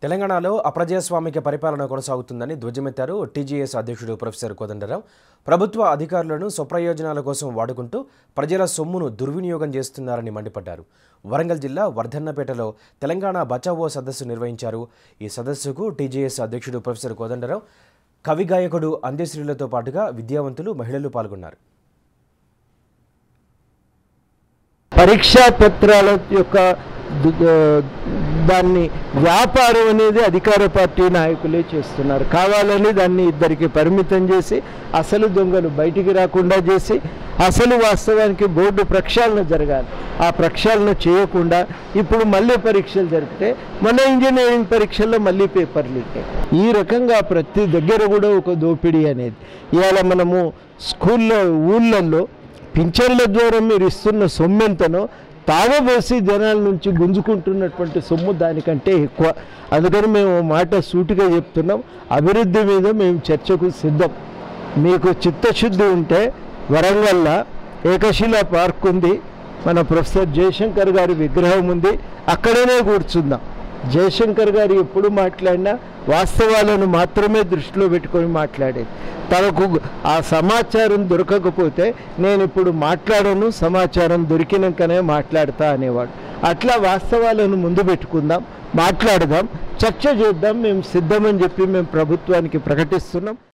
తెలంగాణలో అప్రజాస్వామిక పరిపాలన కొనసాగుతుందని ధ్వజమెత్తారు టీజీఎస్ అధ్యక్షుడు ప్రొఫెసర్ కోదండరాం ప్రభుత్వ అధికారులను స్వప్రయోజనాల కోసం వాడుకుంటూ ప్రజల సొమ్మును దుర్వినియోగం చేస్తున్నారని మండిపడ్డారు వరంగల్ జిల్లా వర్ధన్నపేటలో తెలంగాణ బచావో సదస్సు నిర్వహించారు ఈ సదస్సుకు టీజీఎస్ అధ్యక్షుడు ప్రొఫెసర్ కోదండరాం కవి గాయకుడు అంత్యశ్రీలతో పాటుగా విద్యావంతులు మహిళలు పాల్గొన్నారు పరీక్షా పత్రాల యొక్క దు- దాన్ని వ్యాపారం అనేది అధికార పార్టీ నాయకులే చేస్తున్నారు కావాలని దాన్ని ఇద్దరికి పరిమితం చేసి అసలు దొంగలు బయటికి రాకుండా చేసి అసలు వాస్తవానికి బోర్డు ప్రక్షాళన జరగాలి ఆ ప్రక్షాళన చేయకుండా ఇప్పుడు మళ్ళీ పరీక్షలు జరిపితే మన ఇంజనీరింగ్ పరీక్షల్లో మళ్ళీ పేపర్ లీక్ ఈ రకంగా ప్రతి దగ్గర కూడా ఒక దోపిడీ అనేది ఇవాళ మనము స్కూల్లో ఊళ్ళల్లో పింఛన్ల ద్వారా మీరు ఇస్తున్న సొమ్ము ఎంతనో తాగబోసి జనాల నుంచి గుంజుకుంటున్నటువంటి సొమ్ము దానికంటే ఎక్కువ అందుకని మేము ఓ మాట సూటిగా చెప్తున్నాం అభివృద్ధి మీద మేము చర్చకు సిద్ధం మీకు చిత్తశుద్ధి ఉంటే వరంగల్లో ఏకశిలా పార్క్ ఉంది మన ప్రొఫెసర్ జయశంకర్ గారి విగ్రహం ఉంది అక్కడనే కూర్చుందాం జయశంకర్ గారు ఎప్పుడు మాట్లాడినా వాస్తవాలను మాత్రమే దృష్టిలో పెట్టుకొని మాట్లాడేది తనకు ఆ సమాచారం దొరకకపోతే నేను ఇప్పుడు మాట్లాడను సమాచారం దొరికినాకనే మాట్లాడతా అనేవాడు అట్లా వాస్తవాలను ముందు పెట్టుకుందాం మాట్లాడదాం చర్చ చేద్దాం మేము సిద్ధమని చెప్పి మేము ప్రభుత్వానికి ప్రకటిస్తున్నాం